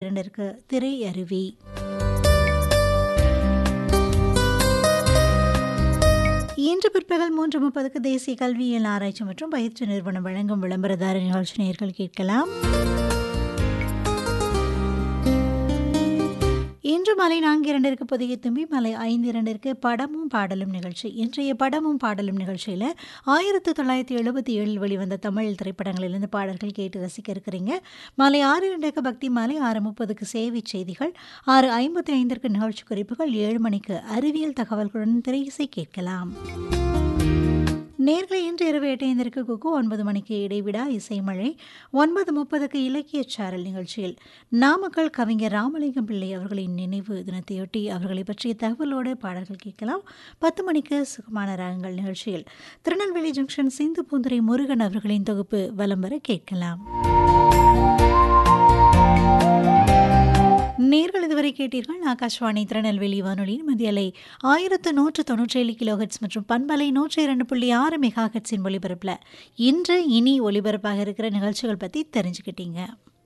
இரண்டிற்கு திரை அருவி இன்று பிற்பகல் மூன்று முப்பதுக்கு தேசிய கல்வியியல் ஆராய்ச்சி மற்றும் பயிற்சி நிறுவனம் வழங்கும் விளம்பரதார நிகழ்ச்சி நேர்கள் கேட்கலாம் இன்று மாலை நான்கு இரண்டிற்கு புதிய தும்பி மாலை ஐந்து இரண்டிற்கு படமும் பாடலும் நிகழ்ச்சி இன்றைய படமும் பாடலும் நிகழ்ச்சியில் ஆயிரத்தி தொள்ளாயிரத்தி எழுபத்தி ஏழில் வெளிவந்த தமிழ் திரைப்படங்களிலிருந்து பாடல்கள் கேட்டு ரசிக்க இருக்கிறீங்க மாலை ஆறு இரண்டுக்கு பக்தி மாலை ஆறு முப்பதுக்கு சேவை செய்திகள் ஆறு ஐம்பத்தி ஐந்திற்கு நிகழ்ச்சி குறிப்புகள் ஏழு மணிக்கு அறிவியல் தகவல்களுடன் திரையிசை கேட்கலாம் நேர்களை இன்று இரவு எட்டைந்திற்கு குக்கு ஒன்பது மணிக்கு இடைவிடா இசைமழை ஒன்பது முப்பதுக்கு இலக்கிய சாரல் நிகழ்ச்சியில் நாமக்கல் கவிஞர் ராமலிங்கம் பிள்ளை அவர்களின் நினைவு தினத்தையொட்டி அவர்களை பற்றிய தகவலோடு பாடல்கள் கேட்கலாம் பத்து மணிக்கு சுகமான ராகங்கள் நிகழ்ச்சியில் திருநெல்வேலி ஜங்ஷன் சிந்து பூந்துரை முருகன் அவர்களின் தொகுப்பு வலம் வர கேட்கலாம் நேர்கள் இதுவரை கேட்டீர்கள் ஆகாஷ்வாணி திருநெல்வேலி வானொலியின் மதியலை ஆயிரத்து நூற்று தொன்னூற்றி ஏழு கிலோஹெட்ஸ் மற்றும் பண்பலை நூற்றி இரண்டு புள்ளி ஆறு மெகா ஹெட்ஸின் ஒலிபரப்பில் இன்று இனி ஒலிபரப்பாக இருக்கிற நிகழ்ச்சிகள் பற்றி தெரிஞ்சுக்கிட்டீங்க